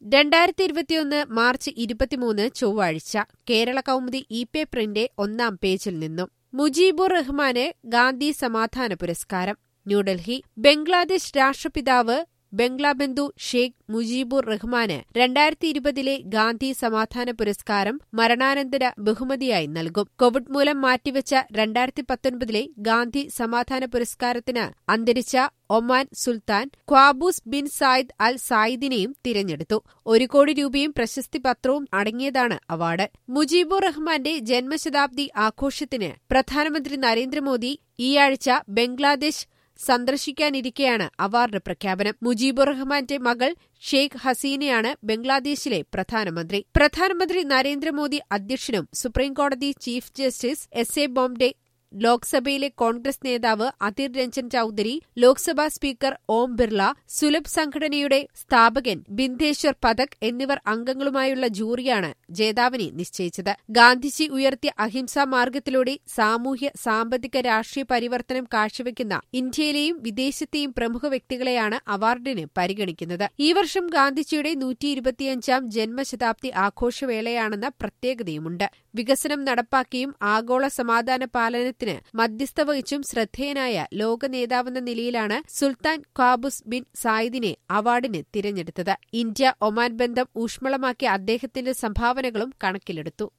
രണ്ടായിരത്തി ഇരുപത്തിയൊന്ന് മാർച്ച് ഇരുപത്തിമൂന്ന് ചൊവ്വാഴ്ച കേരള കൗമുദി ഇ പേപ്പറിന്റെ ഒന്നാം പേജിൽ നിന്നും മുജീബുർ റഹ്മാന് ഗാന്ധി സമാധാന പുരസ്കാരം ന്യൂഡൽഹി ബംഗ്ലാദേശ് രാഷ്ട്രപിതാവ് ബംഗ്ലാബന്ധു ഷെയ്ഖ് മുജീബുർ റഹ്മാന് രണ്ടായിരത്തി ഇരുപതിലെ ഗാന്ധി സമാധാന പുരസ്കാരം മരണാനന്തര ബഹുമതിയായി നൽകും കോവിഡ് മൂലം മാറ്റിവെച്ച രണ്ടായിരത്തി പത്തൊൻപതിലെ ഗാന്ധി സമാധാന പുരസ്കാരത്തിന് അന്തരിച്ച Oman sultan Qaboos bin Said al സായിദിനെയും തിരഞ്ഞെടുത്തു ഒരു കോടി രൂപയും പ്രശസ്തി പത്രവും അടങ്ങിയതാണ് അവാർഡ് മുജീബുർ റഹ്മാന്റെ ജന്മശതാബ്ദി ആഘോഷത്തിന് പ്രധാനമന്ത്രി നരേന്ദ്രമോദി ഈയാഴ്ച ബംഗ്ലാദേശ് സന്ദർശിക്കാനിരിക്കെയാണ് അവാർഡ് പ്രഖ്യാപനം മുജീബുർ റഹ്മാന്റെ മകൾ ഷെയ്ഖ് ഹസീനയാണ് ബംഗ്ലാദേശിലെ പ്രധാനമന്ത്രി പ്രധാനമന്ത്രി നരേന്ദ്രമോദി അധ്യക്ഷനും സുപ്രീംകോടതി chief justice S A Bobde ലോക്സഭയിലെ കോൺഗ്രസ് നേതാവ് അധിർ രഞ്ജൻ ചൌധരി ലോക്സഭാ സ്പീക്കർ ഓം ബിർള സുലഭ് സംഘടനയുടെ സ്ഥാപകൻ ബിന്ദേശ്വർ പഥക് എന്നിവർ അംഗങ്ങളുമായുള്ള ജൂറിയാണ് ജേതാവിനെ നിശ്ചയിച്ചത് ഗാന്ധിജി ഉയർത്തിയ അഹിംസാ മാർഗത്തിലൂടെ സാമൂഹ്യ സാമ്പത്തിക രാഷ്ട്രീയ പരിവർത്തനം കാഴ്ചവെക്കുന്ന ഇന്ത്യയിലെയും വിദേശത്തെയും പ്രമുഖ വ്യക്തികളെയാണ് അവാർഡിന് പരിഗണിക്കുന്നത് ഈ വർഷം ഗാന്ധിജിയുടെ നൂറ്റി ഇരുപത്തിയഞ്ചാം ജന്മശതാബ്ദി ആഘോഷവേളയാണെന്ന പ്രത്യേകതയുമുണ്ട് വികസനം നടപ്പാക്കിയും ആഗോള സമാധാന പാലനത്തിന് മധ്യസ്ഥ വഹിച്ചും ശ്രദ്ധേയനായ ലോക നേതാവെന്ന നിലയിലാണ് സുൽത്താൻ ഖാബുസ് ബിൻ സായിദിനെ അവാർഡിന് തിരഞ്ഞെടുത്തത് ഇന്ത്യ ഒമാൻ ബന്ധം ഊഷ്മളമാക്കിയ അദ്ദേഹത്തിന്റെ സംഭാവനകളും കണക്കിലെടുത്തു